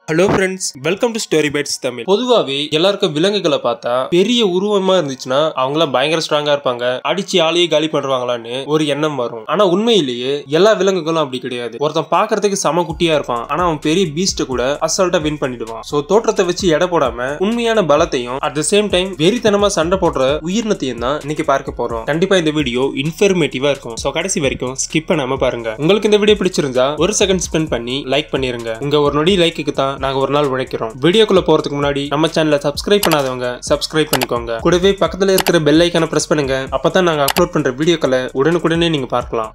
hello friends welcome to story bytes Tamil பொதுவாகவே எல்லாருக்கும் விலங்குகளை பார்த்தா பெரிய உருவமா இருந்துச்சுன்னா அவங்களாம் பயங்கர ஸ்ட்ராங்கா இருப்பாங்க அடிச்சு ஆளையே காலி பண்ணுவாங்களான்னு ஒரு எண்ணம் வரும் ஆனா உண்மையிலேயே எல்லா விலங்குகளும் அப்படி கிடையாது ஒருத்தன் பார்க்கறதுக்கு சம குட்டியா இருப்பான் ஆனா அவன் பெரிய பீஸ்ட கூட அசால்ட்டா வின் பண்ணிடுவான் சோ தோற்றத்தை வச்சு எடை போடாம உண்மையான பலத்தையும் அட் த சேம் டைம் வெறித்தனமா சண்டை போடுற உயிரினத்தையும் தான் இன்னைக்கு பார்க்க போறோம் கண்டிப்பா இந்த வீடியோ இன்ஃபர்மேட்டிவா இருக்கும் சோ கடைசி வரைக்கும் ஸ்கிப் பண்ணாம பாருங்க உங்களுக்கு இந்த வீடியோ பிடிச்சிருந்தா ஒரு செகண்ட் ஸ்பெண்ட் பண்ணி லைக் பண்ணிருங்க உங்க ஒரு நொடி லைக்குக்கு தான் நாங்க ஒரு நாள் உழைக்கிறோம் வீடியோக்குள்ள போறதுக்கு முன்னாடி நம்ம சேனலை சப்ஸ்கிரைப் பண்ணாதவங்க சப்ஸ்கிரைப் பண்ணிக்கோங்க கூடவே பக்கத்துல இருக்கிற பெல் ஐக்கான பிரஸ் பண்ணுங்க அப்பதான் நாங்க அப்லோட் பண்ற வீடியோக்களை உடனுக்குடனே நீங்க பார்க்கலாம்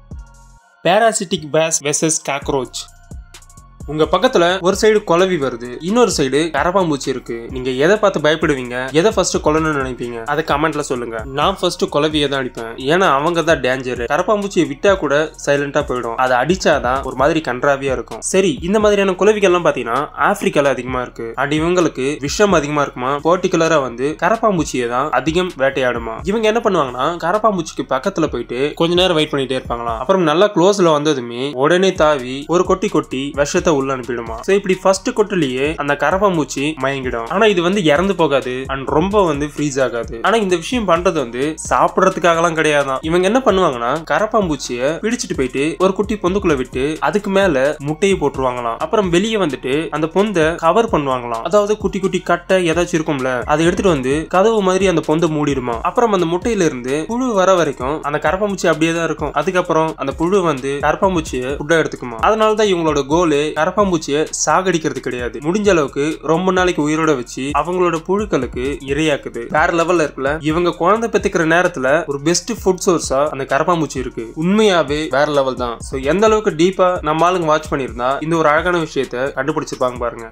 பேராசிட்டிக் பேஸ் வெசஸ் காக்ரோச் உங்க பக்கத்துல ஒரு சைடு குலவி வருது இன்னொரு சைடு கரப்பாம்பூச்சி இருக்கு நீங்க எதை பார்த்து பயப்படுவீங்க எதை ஃபர்ஸ்ட் கொல்லணும்னு நினைப்பீங்க அதை கமெண்ட்ல சொல்லுங்க நான் ஃபர்ஸ்ட் குலவியை தான் அடிப்பேன் ஏன்னா அவங்க தான் டேஞ்சர் கரப்பாம்பூச்சியை விட்டா கூட சைலண்டா போயிடும் அதை அடிச்சாதான் ஒரு மாதிரி கன்றாவியா இருக்கும் சரி இந்த மாதிரியான குலவிகள்லாம் பாத்தீங்கன்னா ஆப்பிரிக்கால அதிகமா இருக்கு அண்ட் இவங்களுக்கு விஷம் அதிகமா இருக்குமா பர்டிகுலரா வந்து கரப்பாம்பூச்சியை தான் அதிகம் வேட்டையாடுமா இவங்க என்ன பண்ணுவாங்கன்னா கரப்பாம்பூச்சிக்கு பக்கத்துல போயிட்டு கொஞ்ச நேரம் வெயிட் பண்ணிட்டே இருப்பாங்களாம் அப்புறம் நல்லா க்ளோஸ்ல வந்ததுமே உடனே தாவி ஒரு கொட்டி கொட்டி விஷத்தை உள்ள அனுப்பிடுமா சோ இப்படி ஃபர்ஸ்ட் கொட்டிலேயே அந்த கரப்பாம்பூச்சி மயங்கிடும் ஆனா இது வந்து இறந்து போகாது அண்ட் ரொம்ப வந்து ஃப்ரீஸ் ஆகாது ஆனா இந்த விஷயம் பண்றது வந்து சாப்பிடறதுக்காகலாம் கிடையாதான் இவங்க என்ன பண்ணுவாங்கன்னா கரப்பாம்பூச்சிய பிடிச்சிட்டு போயிட்டு ஒரு குட்டி பொந்துக்குள்ள விட்டு அதுக்கு மேல முட்டையை போட்டுருவாங்களாம் அப்புறம் வெளியே வந்துட்டு அந்த பொந்தை கவர் பண்ணுவாங்களாம் அதாவது குட்டி குட்டி கட்டை ஏதாச்சும் இருக்கும்ல அதை எடுத்துட்டு வந்து கதவு மாதிரி அந்த பொந்தை மூடிடுமா அப்புறம் அந்த முட்டையில இருந்து புழு வர வரைக்கும் அந்த கரப்பாம்பூச்சி அப்படியே தான் இருக்கும் அதுக்கப்புறம் அந்த புழு வந்து கரப்பாம்பூச்சியை ஃபுட்டா எடுத்துக்குமா அதனால தான் இவங்களோட கோலு கரப்பாம்பூச்சியை சாகடிக்கிறது கிடையாது முடிஞ்ச அளவுக்கு ரொம்ப நாளைக்கு உயிரோட வச்சு அவங்களோட புழுக்களுக்கு இரையாக்குது வேற லெவல்ல இருக்குல்ல இவங்க குழந்தை பெத்துக்கிற நேரத்துல ஒரு பெஸ்ட் ஃபுட் சோர்ஸா அந்த கரப்பாம்பூச்சி இருக்கு உண்மையாவே வேற லெவல் தான் சோ எந்த அளவுக்கு டீப்பா நம்ம ஆளுங்க வாட்ச் பண்ணியிருந்தா இந்த ஒரு அழகான விஷயத்த கண்டுபிடிச்சிருப்பாங்க பாருங்க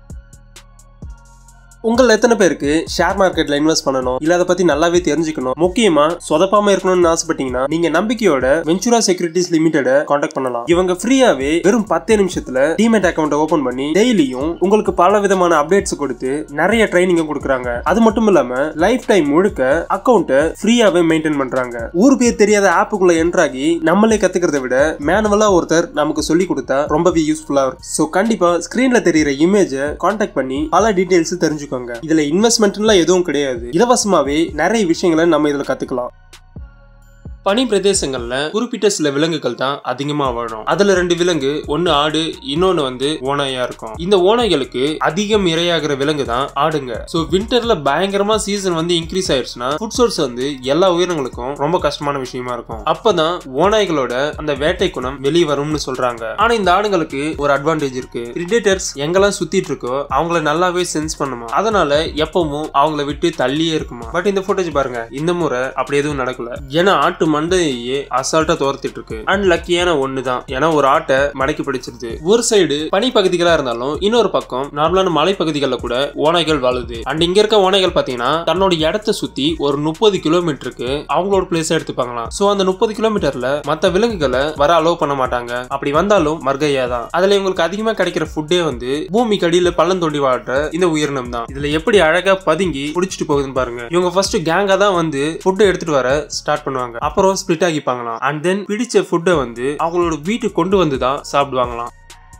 உங்கள் எத்தனை பேருக்கு ஷேர் மார்க்கெட்ல இன்வெஸ்ட் பண்ணணும் இல்ல அதை பத்தி நல்லாவே தெரிஞ்சுக்கணும் முக்கியமா சொதப்பாம இருக்கணும்னு ஆசைப்பட்டீங்கன்னா நீங்க நம்பிக்கையோட வெஞ்சுரா செக்யூரிட்டிஸ் லிமிடெட காண்டாக்ட் பண்ணலாம் இவங்க ஃப்ரீயாவே வெறும் பத்தே நிமிஷத்துல டிமெட் அக்கௌண்ட் ஓபன் பண்ணி டெய்லியும் உங்களுக்கு பல விதமான அப்டேட்ஸ் கொடுத்து நிறைய ட்ரைனிங்கும் கொடுக்குறாங்க அது மட்டும் இல்லாம லைஃப் டைம் முழுக்க அக்கௌண்ட்டை ஃப்ரீயாவே மெயின்டைன் பண்றாங்க ஊர் பேர் தெரியாத ஆப்புக்குள்ள என்ட்ராகி நம்மளே கத்துக்கிறத விட மேனுவலா ஒருத்தர் நமக்கு சொல்லி கொடுத்தா ரொம்பவே யூஸ்ஃபுல்லா இருக்கும் ஸோ கண்டிப்பா ஸ்கிரீன்ல தெரியுற இமேஜை காண்டாக்ட் பண்ணி பல டீடைல்ஸ் தெரிஞ்சுக்கோங்க இதுல இன்வெஸ்ட்மெண்ட்லாம் எதுவும் கிடையாது இலவசமாவே நிறைய விஷயங்களை நம்ம இதுல கத்துக்கலாம் பனி பிரதேசங்கள்ல குறிப்பிட்ட சில விலங்குகள் தான் அதிகமா வாழும் அதுல ரெண்டு விலங்கு ஒன்னு ஆடு இன்னொன்னு வந்து ஓனாயா இருக்கும் இந்த ஓனாய்களுக்கு அதிகம் இரையாகிற விலங்கு தான் ஆடுங்க சோ விண்டர்ல பயங்கரமா சீசன் வந்து இன்க்ரீஸ் ஆயிடுச்சுன்னா ஃபுட் சோர்ஸ் வந்து எல்லா உயிரினங்களுக்கும் ரொம்ப கஷ்டமான விஷயமா இருக்கும் அப்பதான் ஓனாய்களோட அந்த வேட்டை குணம் வெளியே வரும்னு சொல்றாங்க ஆனா இந்த ஆடுங்களுக்கு ஒரு அட்வான்டேஜ் இருக்கு பிரிடேட்டர்ஸ் எங்கெல்லாம் சுத்திட்டு இருக்கோ அவங்கள நல்லாவே சென்ஸ் பண்ணுமா அதனால எப்பவும் அவங்கள விட்டு தள்ளியே இருக்குமா பட் இந்த ஃபுட்டேஜ் பாருங்க இந்த முறை அப்படி எதுவும் நடக்கல ஏன்னா ஆட்டு மண்டையே அசால்ட்டா தோர்த்திட்டு இருக்கு அண்ட் லக்கியான ஒண்ணு தான் ஏன்னா ஒரு ஆட்டை மடக்கி பிடிச்சிருது ஒரு சைடு பனி பகுதிகளா இருந்தாலும் இன்னொரு பக்கம் நார்மலான மலை பகுதிகளில் கூட ஓனைகள் வாழுது அண்ட் இங்க இருக்க ஓனைகள் பாத்தீங்கன்னா தன்னோட இடத்தை சுத்தி ஒரு முப்பது கிலோமீட்டருக்கு அவங்களோட பிளேஸ் எடுத்துப்பாங்களாம் சோ அந்த முப்பது கிலோமீட்டர்ல மத்த விலங்குகளை வர அலோவ் பண்ண மாட்டாங்க அப்படி வந்தாலும் மர்கையா தான் அதுல இவங்களுக்கு அதிகமா கிடைக்கிற ஃபுட்டே வந்து பூமிக்கு அடியில பள்ளம் தோண்டி வாழ்ற இந்த உயிரினம் தான் இதுல எப்படி அழகா பதுங்கி புடிச்சிட்டு போகுதுன்னு பாருங்க இவங்க ஃபர்ஸ்ட் கேங்கா தான் வந்து ஃபுட்டை எடுத்துட்டு வர ஸ்டார்ட் பண்ணுவாங்க அப்புறம் ஸ்பிளிட் ஆகிப்பாங்களாம் அண்ட் தென் பிடிச்ச ஃபுட்டை வந்து அவங்களோட வீட்டுக்கு கொண்டு வந்து தான் சாப்பிடுவாங்களாம்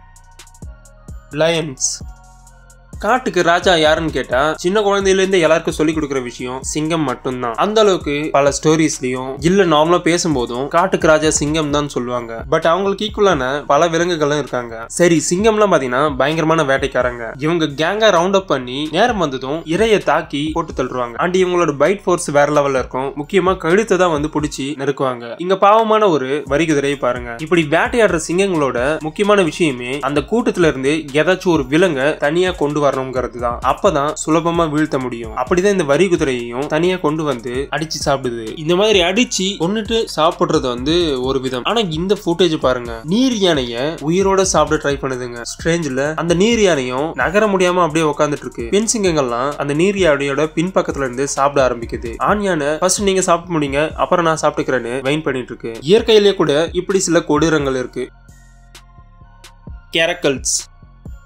லயன்ஸ் காட்டுக்கு ராஜா யாருன்னு கேட்டா சின்ன குழந்தையில இருந்து எல்லாருக்கும் சொல்லி கொடுக்குற விஷயம் சிங்கம் மட்டும்தான் அந்த அளவுக்கு பல ஸ்டோரிஸ்லயும் இல்ல நார்மலா பேசும்போதும் காட்டுக்கு ராஜா சிங்கம் தான் சொல்லுவாங்க பட் அவங்களுக்கு ஈக்குவலான பல விலங்குகளும் இருக்காங்க சரி சிங்கம்லாம் பாத்தீங்கன்னா பயங்கரமான வேட்டைக்காரங்க இவங்க கேங்கா ரவுண்ட் அப் பண்ணி நேரம் வந்ததும் இறைய தாக்கி போட்டு தள்ளுவாங்க அண்ட் இவங்களோட பைட் ஃபோர்ஸ் வேற லெவல்ல இருக்கும் முக்கியமா கழுத்தை தான் வந்து பிடிச்சி நெருக்குவாங்க இங்க பாவமான ஒரு வரிகுதிரையை பாருங்க இப்படி வேட்டையாடுற சிங்கங்களோட முக்கியமான விஷயமே அந்த கூட்டத்துல இருந்து ஏதாச்சும் ஒரு விலங்க தனியா கொண்டு வரணுங்கிறது தான் அப்பதான் சுலபமா வீழ்த்த முடியும் அப்படிதான் இந்த வரி குதிரையையும் தனியா கொண்டு வந்து அடிச்சு சாப்பிடுது இந்த மாதிரி அடிச்சு கொண்டுட்டு சாப்பிடுறது வந்து ஒரு விதம் ஆனா இந்த ஃபுட்டேஜ் பாருங்க நீர் யானைய உயிரோட சாப்பிட ட்ரை பண்ணுதுங்க ஸ்ட்ரேஞ்சில் அந்த நீர் யானையும் நகர முடியாம அப்படியே உட்காந்துட்டு இருக்கு பெண் சிங்கங்கள்லாம் அந்த நீர் யானையோட பின்பக்கத்துல இருந்து சாப்பிட ஆரம்பிக்குது ஆண் யானை ஃபர்ஸ்ட் நீங்க சாப்பிட முடியுங்க அப்புறம் நான் சாப்பிட்டுக்கிறேன்னு வெயின் பண்ணிட்டு இருக்கு இயற்கையிலேயே கூட இப்படி சில கொடூரங்கள் இருக்கு கேரக்கல்ஸ்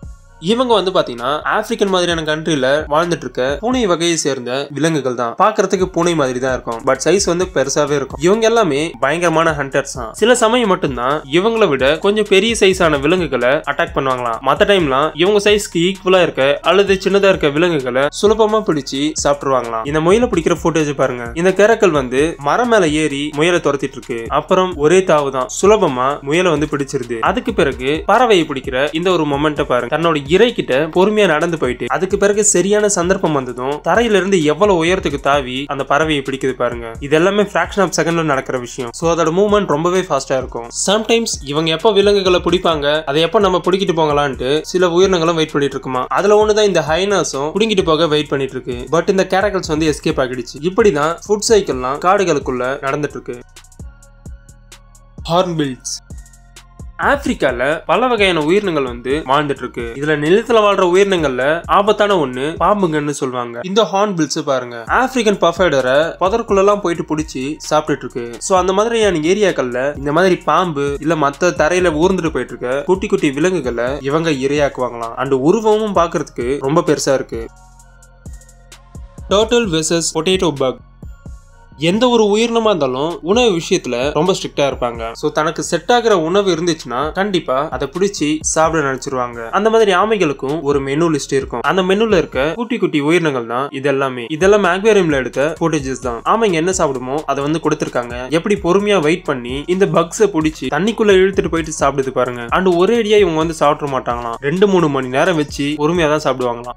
இவங்க வந்து பாத்தீங்கன்னா ஆப்பிரிக்கன் மாதிரியான கண்ட்ரில வாழ்ந்துட்டு இருக்க பூனை வகையை சேர்ந்த விலங்குகள் தான் பாக்குறதுக்கு பூனை மாதிரி தான் இருக்கும் பட் சைஸ் வந்து பெருசாவே இருக்கும் இவங்க எல்லாமே பயங்கரமான ஹண்டர்ஸ் தான் சில சமயம் மட்டும்தான் இவங்கள விட கொஞ்சம் பெரிய சைஸான விலங்குகளை அட்டாக் பண்ணுவாங்களாம் மத்த டைம்லாம் இவங்க சைஸ்க்கு ஈக்குவலா இருக்க அல்லது சின்னதா இருக்க விலங்குகளை சுலபமா பிடிச்சு சாப்பிட்டுருவாங்களாம் இந்த முயலை பிடிக்கிற போட்டோஜ் பாருங்க இந்த கேரக்கல் வந்து மரம் மேல ஏறி முயலை துரத்திட்டு இருக்கு அப்புறம் ஒரே தாவு தான் சுலபமா முயலை வந்து பிடிச்சிருது அதுக்கு பிறகு பறவையை பிடிக்கிற இந்த ஒரு மொமெண்ட்டை பாருங்க தன்னோட இறை கிட்ட பொறுமையா நடந்து போயிட்டு அதுக்கு பிறகு சரியான சந்தர்ப்பம் வந்ததும் தரையில இருந்து எவ்வளவு உயரத்துக்கு தாவி அந்த பறவையை பிடிக்குது பாருங்க இது எல்லாமே ஃபிராக்ஷன் ஆஃப் செகண்ட்ல நடக்கிற விஷயம் சோ அதோட மூவ்மெண்ட் ரொம்பவே ஃபாஸ்டா இருக்கும் சம்டைம்ஸ் இவங்க எப்போ விலங்குகளை பிடிப்பாங்க அதை எப்போ நம்ம பிடிக்கிட்டு போங்களான்ட்டு சில உயிரினங்களும் வெயிட் பண்ணிட்டு இருக்குமா அதுல ஒண்ணுதான் இந்த ஹைனாஸும் பிடிங்கிட்டு போக வெயிட் பண்ணிட்டு இருக்கு பட் இந்த கேரக்கல்ஸ் வந்து எஸ்கேப் ஆகிடுச்சு இப்படிதான் ஃபுட் சைக்கிள்லாம் காடுகளுக்குள்ள நடந்துட்டு இருக்கு ஹார்ன்பில்ஸ் ஆப்பிரிக்கால பல வகையான உயிரினங்கள் வந்து வாழ்ந்துட்டு இருக்கு இதுல நிலத்துல வாழ்ற உயிரினங்கள்ல ஆபத்தான ஒண்ணு பாம்புங்கன்னு சொல்லுவாங்க இந்த ஹார்ன்பில்ஸ் பாருங்க ஆப்பிரிக்கன் பஃபைடரை புதற்குள்ள எல்லாம் போயிட்டு பிடிச்சி சாப்பிட்டுட்டு இருக்கு சோ அந்த மாதிரியான ஏரியாக்கள்ல இந்த மாதிரி பாம்பு இல்ல மத்த தரையில ஊர்ந்துட்டு போயிட்டு இருக்க குட்டி குட்டி விலங்குகளை இவங்க இரையாக்குவாங்களாம் அண்ட் உருவமும் பாக்குறதுக்கு ரொம்ப பெருசா இருக்கு டோட்டல் வெசஸ் பொட்டேட்டோ பக் எந்த ஒரு உயிரினமா இருந்தாலும் உணவு விஷயத்துல ரொம்ப ஸ்ட்ரிக்டா இருப்பாங்க சோ தனக்கு செட் ஆகிற உணவு இருந்துச்சுன்னா கண்டிப்பா அதை பிடிச்சி சாப்பிட நினைச்சிருவாங்க அந்த மாதிரி ஆமைகளுக்கும் ஒரு மெனு லிஸ்ட் இருக்கும் அந்த மெனுல இருக்க குட்டி குட்டி உயிரினங்கள் தான் இது எல்லாமே இதெல்லாம் ஆக்வேரியம்ல எடுத்த ஃபோட்டேஜஸ் தான் ஆமைங்க என்ன சாப்பிடுமோ அதை வந்து கொடுத்திருக்காங்க எப்படி பொறுமையா வெயிட் பண்ணி இந்த பக்ஸை பிடிச்சி தண்ணிக்குள்ள இழுத்துட்டு போயிட்டு சாப்பிடுது பாருங்க அண்ட் ஒரே அடியா இவங்க வந்து சாப்பிட மாட்டாங்களாம் ரெண்டு மூணு மணி நேரம் வச்சு பொறுமையா தான் சாப்பிடுவாங்களாம்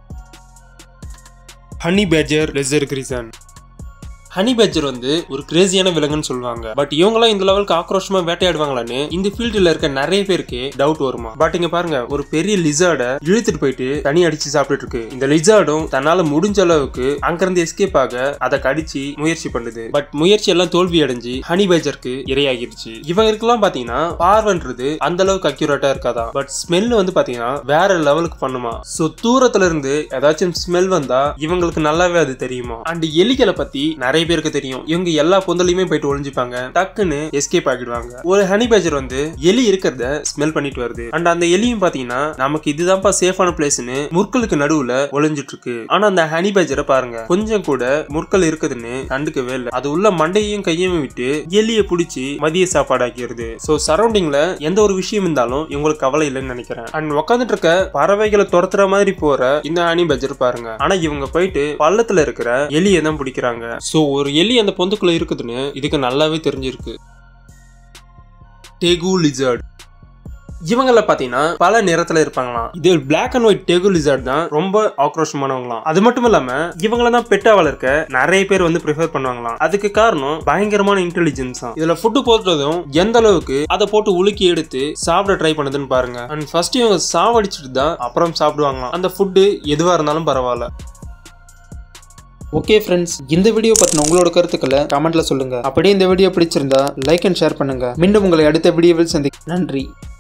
honey badger lesser grison honey badger வந்து ஒரு கிரேசியான விலங்குன்னு சொல்லுவாங்க பட் இவங்களாம் இந்த லெவலுக்கு ஆக்ரோஷமா வேட்டையாடுவாங்களான்னு இந்த ஃபீல்டுல இருக்க நிறைய பேருக்கு டவுட் வருமா பட் இங்க பாருங்க ஒரு பெரிய லிசார்ட இழுத்துட்டு போயிட்டு தனி அடிச்சு சாப்பிட்டுட்டு இருக்கு இந்த லிசார்டும் தன்னால முடிஞ்ச அளவுக்கு அங்கிருந்து எஸ்கேப் ஆக அதை கடிச்சு முயற்சி பண்ணுது பட் முயற்சி எல்லாம் தோல்வி அடைஞ்சு ஹனி பேஜருக்கு இரையாகிருச்சு இவங்களுக்குலாம் பாத்தீங்கன்னா பார்வன்றது அந்த அளவுக்கு அக்யூரேட்டா இருக்காதான் பட் ஸ்மெல் வந்து பாத்தீங்கன்னா வேற லெவலுக்கு பண்ணுமா சோ தூரத்துல இருந்து ஏதாச்சும் ஸ்மெல் வந்தா இவங்களுக்கு நல்லாவே அது தெரியுமா அண்ட் எலிகளை பத்தி நிறைய பேருக்கு தெரியும் இவங்க எல்லா பொந்தலையுமே போயிட்டு ஒளிஞ்சுப்பாங்க டக்குன்னு எஸ்கேப் ஆகிடுவாங்க ஒரு ஹனி பேஜர் வந்து எலி இருக்கிறத ஸ்மெல் பண்ணிட்டு வருது அண்ட் அந்த எலியும் பாத்தீங்கன்னா நமக்கு இதுதான்ப்பா சேஃபான பிளேஸ்னு முற்களுக்கு நடுவுல ஒளிஞ்சிட்டு இருக்கு ஆனா அந்த ஹனி பேஜரை பாருங்க கொஞ்சம் கூட முற்கள் இருக்குதுன்னு கண்டுக்கவே இல்லை அது உள்ள மண்டையையும் கையையும் விட்டு எலியை பிடிச்சி மதிய சாப்பாடு ஆக்கிடுது சோ சரௌண்டிங்ல எந்த ஒரு விஷயம் இருந்தாலும் இவங்களுக்கு கவலை இல்லைன்னு நினைக்கிறேன் அண்ட் உட்காந்துட்டு இருக்க பறவைகளை துரத்துற மாதிரி போற இந்த ஹனி பேஜர் பாருங்க ஆனா இவங்க போயிட்டு பள்ளத்துல இருக்கிற எலியை தான் பிடிக்கிறாங்க சோ ஒரு எலி அந்த பொந்துக்குள்ள இருக்குதுன்னு இதுக்கு நல்லாவே தெரிஞ்சிருக்கு டெகு லிசர்ட் இவங்கள பாத்தீங்கன்னா பல நிறத்துல இருப்பாங்களாம் இது black and white tegu lizard தான் ரொம்ப ஆக்ரோஷமானவங்களாம் அது மட்டும் இல்லாம இவங்கள தான் பெட்டா வளர்க்க நிறைய பேர் வந்து ப்ரிஃபர் பண்ணுவாங்களாம் அதுக்கு காரணம் பயங்கரமான இன்டெலிஜென்ஸ் தான் இதுல ஃபுட்டு போடுறதும் எந்த அளவுக்கு அதை போட்டு உலுக்கி எடுத்து சாப்பிட ட்ரை பண்ணுதுன்னு பாருங்க அண்ட் ஃபர்ஸ்ட் இவங்க சாவடிச்சிட்டு தான் அப்புறம் சாப்பிடுவாங்களாம் அந்த ஃபுட்டு எதுவா இருந்தாலும் பரவாயில்ல ஓகே ஃப்ரெண்ட்ஸ் இந்த வீடியோ பற்றின உங்களோட கருத்துக்களை கமெண்ட்ல சொல்லுங்க அப்படியே இந்த வீடியோ பிடிச்சிருந்தா லைக் அண்ட் ஷேர் பண்ணுங்க மீண்டும் உங்களை அடுத்த வீடியோவில் சந்தி நன்றி